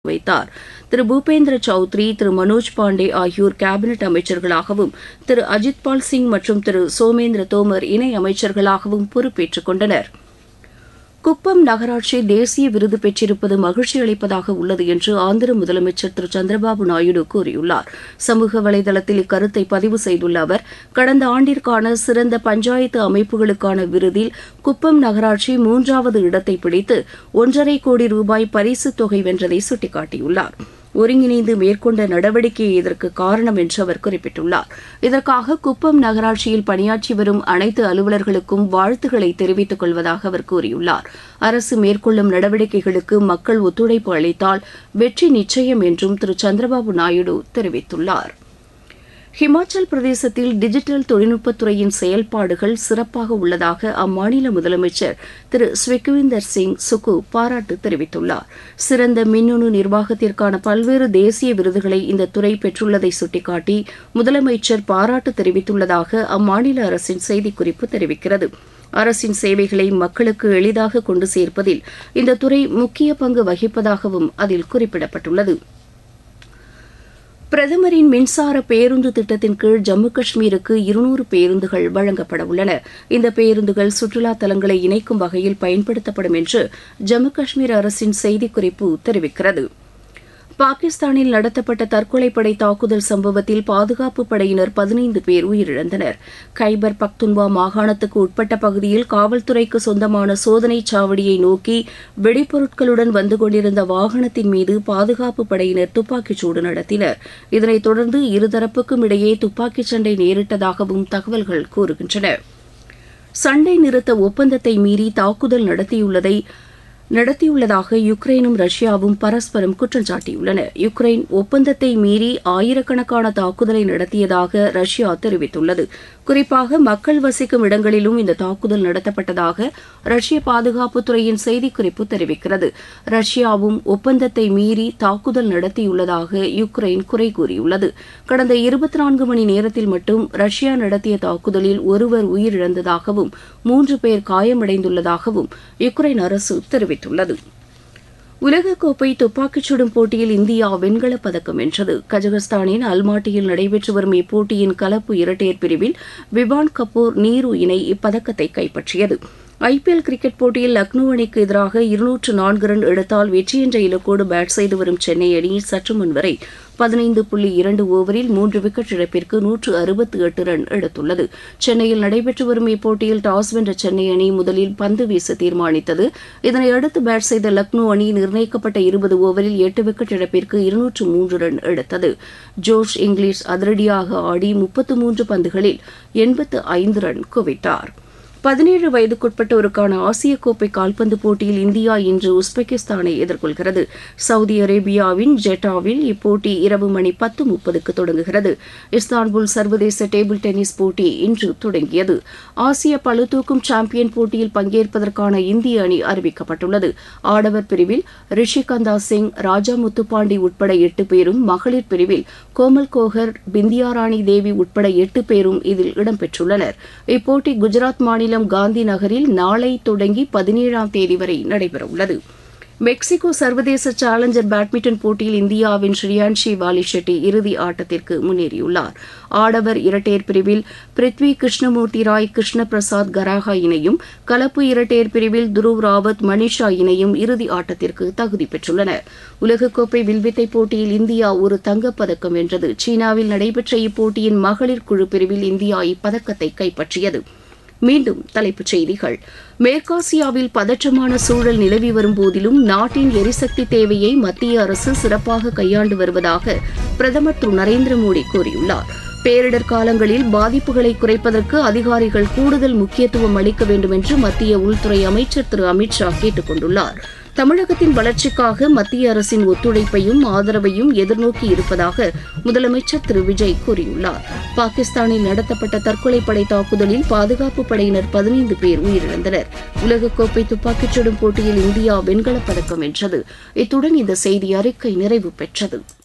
வைத்தார் திரு பூபேந்திர சௌத்ரி திரு மனோஜ் பாண்டே ஆகியோர் கேபினெட் அமைச்சர்களாகவும் திரு அஜித்பால் சிங் மற்றும் திரு சோமேந்திர தோமர் இணை அமைச்சர்களாகவும் பொறுப்பேற்றுக் கொண்டனர் குப்பம் நகராட்சி தேசிய விருது பெற்றிருப்பது மகிழ்ச்சி அளிப்பதாக உள்ளது என்று ஆந்திர முதலமைச்சர் திரு சந்திரபாபு நாயுடு கூறியுள்ளார் சமூக வலைதளத்தில் இக்கருத்தை பதிவு செய்துள்ள அவர் கடந்த ஆண்டிற்கான சிறந்த பஞ்சாயத்து அமைப்புகளுக்கான விருதில் குப்பம் நகராட்சி மூன்றாவது இடத்தை பிடித்து ஒன்றரை கோடி ரூபாய் பரிசுத் தொகை வென்றதை சுட்டிக்காட்டியுள்ளார் ஒருங்கிணைந்து மேற்கொண்ட நடவடிக்கையே இதற்கு காரணம் என்று அவர் குறிப்பிட்டுள்ளார் இதற்காக குப்பம் நகராட்சியில் பணியாற்றி வரும் அனைத்து அலுவலர்களுக்கும் வாழ்த்துக்களை தெரிவித்துக் கொள்வதாக அவர் கூறியுள்ளார் அரசு மேற்கொள்ளும் நடவடிக்கைகளுக்கு மக்கள் ஒத்துழைப்பு அளித்தால் வெற்றி நிச்சயம் என்றும் திரு சந்திரபாபு நாயுடு தெரிவித்துள்ளார் ஹிமாச்சல் பிரதேசத்தில் டிஜிட்டல் தொழில்நுட்பத்துறையின் செயல்பாடுகள் சிறப்பாக உள்ளதாக அம்மாநில முதலமைச்சர் திரு ஸ்விக்விந்தர் சிங் சுக்கு பாராட்டு தெரிவித்துள்ளார் சிறந்த மின்னணு நிர்வாகத்திற்கான பல்வேறு தேசிய விருதுகளை இந்த துறை பெற்றுள்ளதை சுட்டிக்காட்டி முதலமைச்சர் பாராட்டு தெரிவித்துள்ளதாக அம்மாநில அரசின் செய்திக்குறிப்பு தெரிவிக்கிறது அரசின் சேவைகளை மக்களுக்கு எளிதாக கொண்டு சேர்ப்பதில் இந்த துறை முக்கிய பங்கு வகிப்பதாகவும் அதில் குறிப்பிடப்பட்டுள்ளது பிரதமரின் மின்சார பேருந்து திட்டத்தின் கீழ் ஜம்மு காஷ்மீருக்கு இருநூறு பேருந்துகள் வழங்கப்பட உள்ளன இந்த பேருந்துகள் சுற்றுலா தலங்களை இணைக்கும் வகையில் பயன்படுத்தப்படும் என்று ஜம்மு காஷ்மீர் அரசின் செய்திக்குறிப்பு தெரிவிக்கிறது பாகிஸ்தானில் நடத்தப்பட்ட தற்கொலைப்படை தாக்குதல் சம்பவத்தில் பாதுகாப்பு படையினர் பதினைந்து பேர் உயிரிழந்தனர் கைபர் பக்துன்வா மாகாணத்துக்கு உட்பட்ட பகுதியில் காவல்துறைக்கு சொந்தமான சோதனைச் சாவடியை நோக்கி வெடிப்பொருட்களுடன் வந்து கொண்டிருந்த வாகனத்தின் மீது பாதுகாப்பு படையினர் துப்பாக்கிச்சூடு நடத்தினர் இதனைத் தொடர்ந்து இருதரப்புக்கும் இடையே துப்பாக்கிச் சண்டை நேரிட்டதாகவும் தகவல்கள் கூறுகின்றன சண்டை நிறுத்த ஒப்பந்தத்தை மீறி தாக்குதல் நடத்தியுள்ளதை நடத்தியுள்ளதாக யுக்ரைனும் ரஷ்யாவும் பரஸ்பரம் குற்றம் சாட்டியுள்ளன யுக்ரைன் ஒப்பந்தத்தை மீறி ஆயிரக்கணக்கான தாக்குதலை நடத்தியதாக ரஷ்யா தெரிவித்துள்ளது குறிப்பாக மக்கள் வசிக்கும் இடங்களிலும் இந்த தாக்குதல் நடத்தப்பட்டதாக ரஷ்ய பாதுகாப்புத்துறையின் செய்திக்குறிப்பு தெரிவிக்கிறது ரஷ்யாவும் ஒப்பந்தத்தை மீறி தாக்குதல் நடத்தியுள்ளதாக யுக்ரைன் குறை கூறியுள்ளது கடந்த இருபத்தி நான்கு மணி நேரத்தில் மட்டும் ரஷ்யா நடத்திய தாக்குதலில் ஒருவர் உயிரிழந்ததாகவும் மூன்று பேர் காயமடைந்துள்ளதாகவும் யுக்ரைன் அரசு தெரிவித்துள்ளது தெரிவித்துள்ளது உலகக்கோப்பை துப்பாக்கிச் சுடும் போட்டியில் இந்தியா வெண்கலப் பதக்கம் வென்றது கஜகஸ்தானின் அல்மாட்டியில் நடைபெற்று வரும் இப்போட்டியின் கலப்பு இரட்டையர் பிரிவில் விவான் கபூர் நீரு இணை இப்பதக்கத்தை கைப்பற்றியது ஐபிஎல் கிரிக்கெட் போட்டியில் லக்னோ அணிக்கு எதிராக இருநூற்று நான்கு ரன் எடுத்தால் வெற்றி என்ற இலக்கோடு பேட் செய்து வரும் சென்னை அணி சற்று முன் வரை பதினைந்து புள்ளி இரண்டு ஓவரில் மூன்று விக்கெட் இழப்பிற்கு நூற்று அறுபத்தி எட்டு ரன் எடுத்துள்ளது சென்னையில் நடைபெற்று வரும் இப்போட்டியில் டாஸ் வென்ற சென்னை அணி முதலில் பந்து வீச தீர்மானித்தது இதனையடுத்து பேட் செய்த லக்னோ அணி நிர்ணயிக்கப்பட்ட இருபது ஓவரில் எட்டு விக்கெட் இழப்பிற்கு இருநூற்று மூன்று ரன் எடுத்தது ஜோஷ் இங்கிலீஷ் அதிரடியாக ஆடி முப்பத்து மூன்று பந்துகளில் எண்பத்து ஐந்து ரன் குவித்தார் பதினேழு வயதுக்குட்பட்டோருக்கான ஆசிய கோப்பை கால்பந்து போட்டியில் இந்தியா இன்று உஸ்பெகிஸ்தானை எதிர்கொள்கிறது சவுதி அரேபியாவின் ஜெட்டாவில் இப்போட்டி இரவு மணி பத்து முப்பதுக்கு தொடங்குகிறது இஸ்தான்புல் சர்வதேச டேபிள் டென்னிஸ் போட்டி இன்று தொடங்கியது ஆசிய பளுதூக்கும் சாம்பியன் போட்டியில் பங்கேற்பதற்கான இந்திய அணி அறிவிக்கப்பட்டுள்ளது ஆடவர் பிரிவில் ரிஷிகந்தா சிங் ராஜா முத்துப்பாண்டி உட்பட எட்டு பேரும் மகளிர் பிரிவில் கோமல் கோகர் பிந்தியாராணி தேவி உட்பட எட்டு பேரும் இதில் இடம்பெற்றுள்ளனர் இப்போட்டி குஜராத் மாநில மாநிலம் காந்தி நகரில் நாளை தொடங்கி பதினேழாம் தேதி வரை நடைபெறவுள்ளது மெக்சிகோ சர்வதேச சேலஞ்சர் பேட்மிண்டன் போட்டியில் இந்தியாவின் ஸ்ரீயான்ஷி வாலி ஷெட்டி இறுதி ஆட்டத்திற்கு முன்னேறியுள்ளார் ஆடவர் இரட்டையர் பிரிவில் பிருத்வி கிருஷ்ணமூர்த்தி ராய் கிருஷ்ண பிரசாத் கராகா இணையும் கலப்பு இரட்டையர் பிரிவில் துருவ் ராவத் மணிஷா இணையும் இறுதி ஆட்டத்திற்கு தகுதி பெற்றுள்ளனர் உலகக்கோப்பை வில்வித்தை போட்டியில் இந்தியா ஒரு தங்கப்பதக்கம் வென்றது சீனாவில் நடைபெற்ற இப்போட்டியின் மகளிர் குழு பிரிவில் இந்தியா இப்பதக்கத்தை கைப்பற்றியது மீண்டும் தலைப்புச் செய்திகள் மேற்காசியாவில் பதற்றமான சூழல் நிலவி வரும் போதிலும் நாட்டின் எரிசக்தி தேவையை மத்திய அரசு சிறப்பாக கையாண்டு வருவதாக பிரதமர் திரு நரேந்திர மோடி கூறியுள்ளார் பேரிடர் காலங்களில் பாதிப்புகளை குறைப்பதற்கு அதிகாரிகள் கூடுதல் முக்கியத்துவம் அளிக்க வேண்டும் என்று மத்திய உள்துறை அமைச்சர் திரு அமித் ஷா கேட்டுக் கொண்டுள்ளார் தமிழகத்தின் வளர்ச்சிக்காக மத்திய அரசின் ஒத்துழைப்பையும் ஆதரவையும் எதிர்நோக்கி இருப்பதாக முதலமைச்சர் திரு விஜய் கூறியுள்ளார் பாகிஸ்தானில் நடத்தப்பட்ட தற்கொலைப்படை தாக்குதலில் பாதுகாப்பு படையினர் பதினைந்து பேர் உயிரிழந்தனர் உலகக்கோப்பை துப்பாக்கிச் சுடும் போட்டியில் இந்தியா வெண்கலப் பதக்கம் வென்றது இத்துடன் இந்த செய்தி அறிக்கை நிறைவு பெற்றது